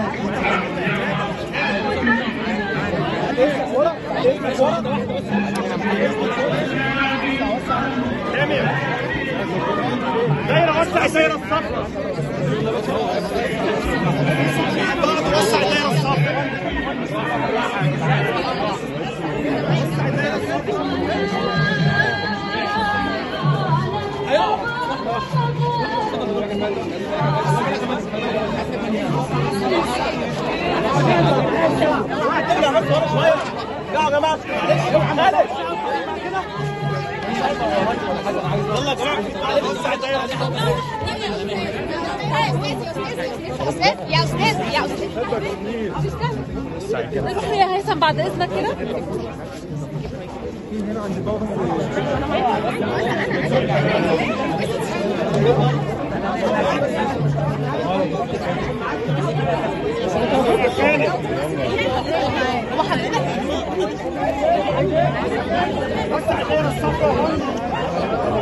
دايره وسع دايره الصفراء بعض وسع دايره الصفراء يا جماعه معلش يلا يا جماعه معلش وسع دايره يا استاذ يا استاذ نروح يا هيثم بعد اذنك كده وسع دايره الصفراء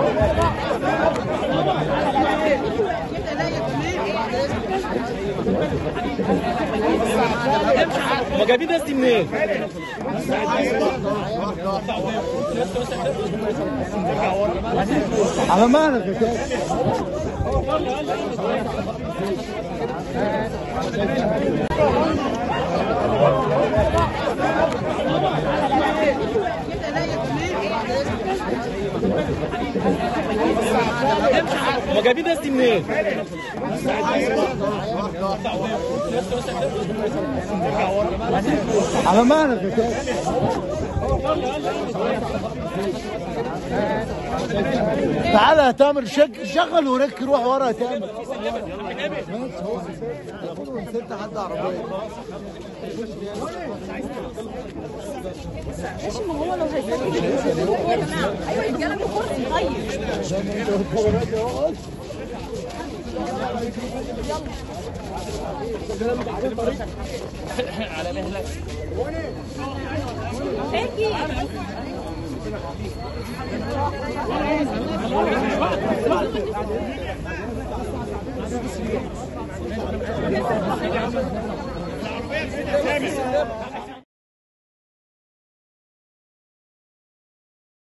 ما جايبين الناس دي منين؟ على مالك يا شيخ ما جايبين الناس دي منين؟ على مالك يا شيخ تعال يا تامر شك- شغل ورك روح ورا يا تامر نسيت حد عربيه ما هو لو هيسافر يا جماعه ايوه الرجاله بكرسي طيب سامي